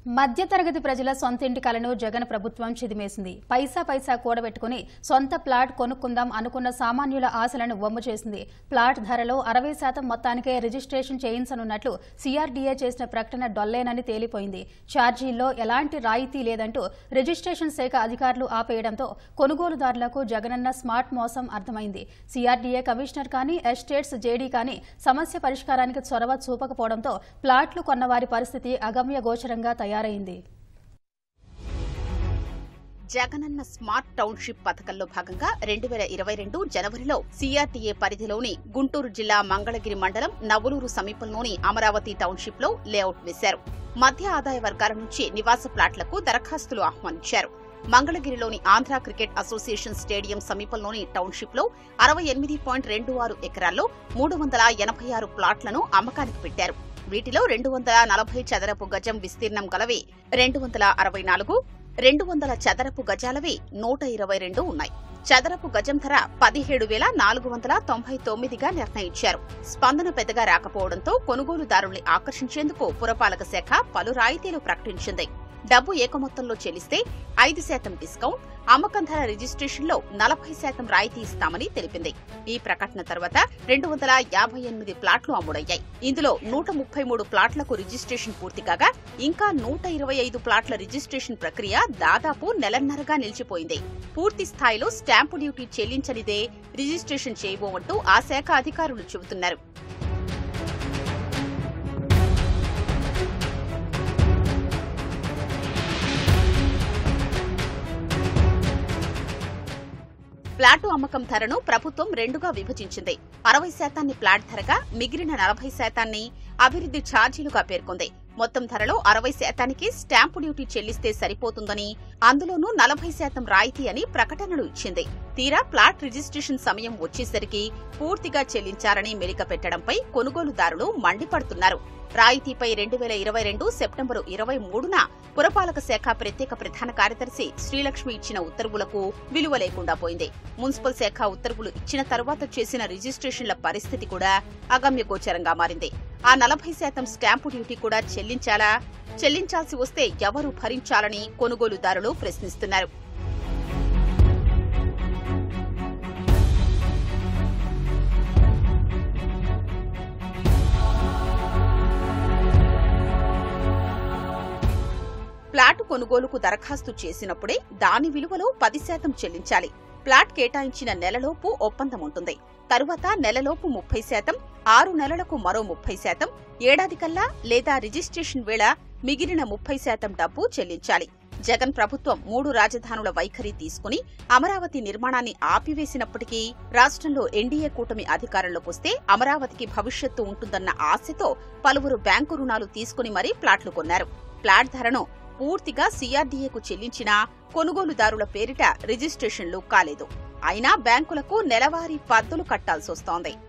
మధ్యతరగతి ప్రజల సొంతింటి కలను జగన్ ప్రభుత్వం చిదిమేసింది పైసా పైసా కూడబెట్టుకుని సొంత ప్లాట్ కొనుక్కుందాం అనుకున్న సామాన్యుల ఆశలను వమ్ము చేసింది ప్లాట్ ధరలో అరవై శాతం మొత్తానికే రిజిస్ట్రేషన్ చేయించనున్నట్లు సీఆర్డీఏ చేసిన ప్రకటన డొల్లేనని తేలిపోయింది ఛార్జీల్లో ఎలాంటి రాయితీ లేదంటూ రిజిస్ట్రేషన్ శాఖ అధికారులు ఆపేయడంతో కొనుగోలుదారులకు జగనన్న స్మార్ట్ మోసం అర్థమైంది సీఆర్డీఏ కమిషనర్ కానీ ఎస్టేట్స్ జేడీ కానీ సమస్య పరిష్కారానికి చొరవ చూపకపోవడంతో ప్లాట్లు కొన్నవారి పరిస్థితి అగమ్య గోచరంగా తయారైంది జగనన్న స్మార్ట్ టౌన్షిప్ పథకంలో భాగంగా రెండు వేల ఇరవై రెండు జనవరిలో సీఆర్టీఏ పరిధిలోని గుంటూరు జిల్లా మంగళగిరి మండలం నవలూరు సమీపంలోని అమరావతి టౌన్షిప్ లో లేఅవుట్ వేశారు మధ్య ఆదాయ వర్గాల నుంచి నివాస ప్లాట్లకు దరఖాస్తులు ఆహ్వానించారు మంగళగిరిలోని ఆంధ్ర క్రికెట్ అసోసియేషన్ స్టేడియం సమీపంలోని టౌన్షిప్ లో అరవై ఎనిమిది పాయింట్ రెండు ఆరు ఎకరాల్లో మూడు వందల ఎనభై ఆరు ప్లాట్లను అమ్మకానికి పెట్టారు వీటిలో రెండు వందల నలభై చదరపు గజం విస్తీర్ణం గలవి రెండు వందల అరవై నాలుగు రెండు వందల చదరపు గజాలవి నూట ఇరవై రెండు ఉన్నాయి చదరపు గజం ధర పదిహేడు వేల నాలుగు వందల తొంభై తొమ్మిదిగా నిర్ణయించారు స్పందన పెద్దగా రాకపోవడంతో కొనుగోలుదారుల్ని ఆకర్షించేందుకు పురపాలక శాఖ పలు రాయితీలు ప్రకటించింది డబ్బు ఏకమొత్తంలో చెల్లిస్తే ఐదు శాతం డిస్కౌంట్ అమ్మకం ధర రిజిస్ట్రేషన్లో నలభై శాతం రాయితీ ఇస్తామని తెలిపింది ఈ ప్రకటన తర్వాత రెండు వందల యాభై ఎనిమిది ప్లాట్లు అమ్ముడయ్యాయి ఇందులో నూట ముప్పై మూడు ప్లాట్లకు రిజిస్ట్రేషన్ పూర్తి కాగా ఇంకా నూట ఇరవై ఐదు ప్లాట్ల రిజిస్ట్రేషన్ ప్రక్రియ దాదాపు నెలన్నరగా నిలిచిపోయింది పూర్తి స్థాయిలో స్టాంపు డ్యూటీ చెల్లించనిదే రిజిస్ట్రేషన్ చేయబోమంటూ ఆ శాఖ అధికారులు చెబుతున్నారు ప్లాటు అమ్మకం ధరను ప్రభుత్వం రెండుగా విభజించింది అరవై శాతాన్ని ప్లాట్ ధరగా మిగిలిన నలభై శాతాన్ని అభివృద్ధి ఛార్జీలుగా పేర్కొంది మొత్తం ధరలో అరవై శాతానికి స్టాంపు డ్యూటీ చెల్లిస్తే సరిపోతుందని అందులోనూ నలభై శాతం రాయితీ అని ప్రకటనలు ఇచ్చింది తీరా ప్లాట్ రిజిస్ట్రేషన్ సమయం వచ్చేసరికి పూర్తిగా చెల్లించాలని మెలిక పెట్టడంపై కొనుగోలుదారులు మండిపడుతున్నారు రాయితీపై రెండు వేల ఇరవై రెండు సెప్టెంబరు ఇరవై మూడున పురపాలక శాఖ ప్రత్యేక ప్రధాన కార్యదర్శి శ్రీలక్ష్మి ఇచ్చిన ఉత్తర్వులకు విలువ లేకుండా పోయింది మున్సిపల్ శాఖ ఉత్తర్వులు ఇచ్చిన తర్వాత చేసిన రిజిస్ట్రేషన్ల పరిస్థితి కూడా అగమ్యగోచరంగా మారింది ఆ నలభై శాతం స్టాంపు డ్యూటీ కూడా చెల్లించాలా చెల్లించాల్సి వస్తే ఎవరు భరించాలని కొనుగోలుదారులు ప్రశ్నిస్తున్నారు ప్లాట్ కొనుగోలుకు దరఖాస్తు చేసినప్పుడే దాని విలువలో పది శాతం చెల్లించాలి ప్లాట్ కేటాయించిన నెలలోపు ఒప్పందం ఉంటుంది తరువాత నెలలోపు ముప్పై శాతం ఆరు నెలలకు మరో ముప్పై శాతం ఏడాది కల్లా లేదా రిజిస్ట్రేషన్ వేళ మిగిలిన ముప్పై శాతం డబ్బు చెల్లించాలి జగన్ ప్రభుత్వం మూడు రాజధానుల వైఖరి తీసుకుని అమరావతి నిర్మాణాన్ని ఆపివేసినప్పటికీ రాష్ట్రంలో ఎన్డీఏ కూటమి అధికారంలోకి వస్తే అమరావతికి భవిష్యత్తు ఉంటుందన్న ఆశతో పలువురు బ్యాంకు రుణాలు తీసుకుని మరీ ప్లాట్లు కొన్నారు ప్లాట్ ధరను పూర్తిగా సీఆర్డీఏకు చెల్లించినా కొనుగోలుదారుల పేరిట రిజిస్ట్రేషన్లు కాలేదు అయినా బ్యాంకులకు నెలవారీ పద్దులు కట్టాల్సొస్తోంది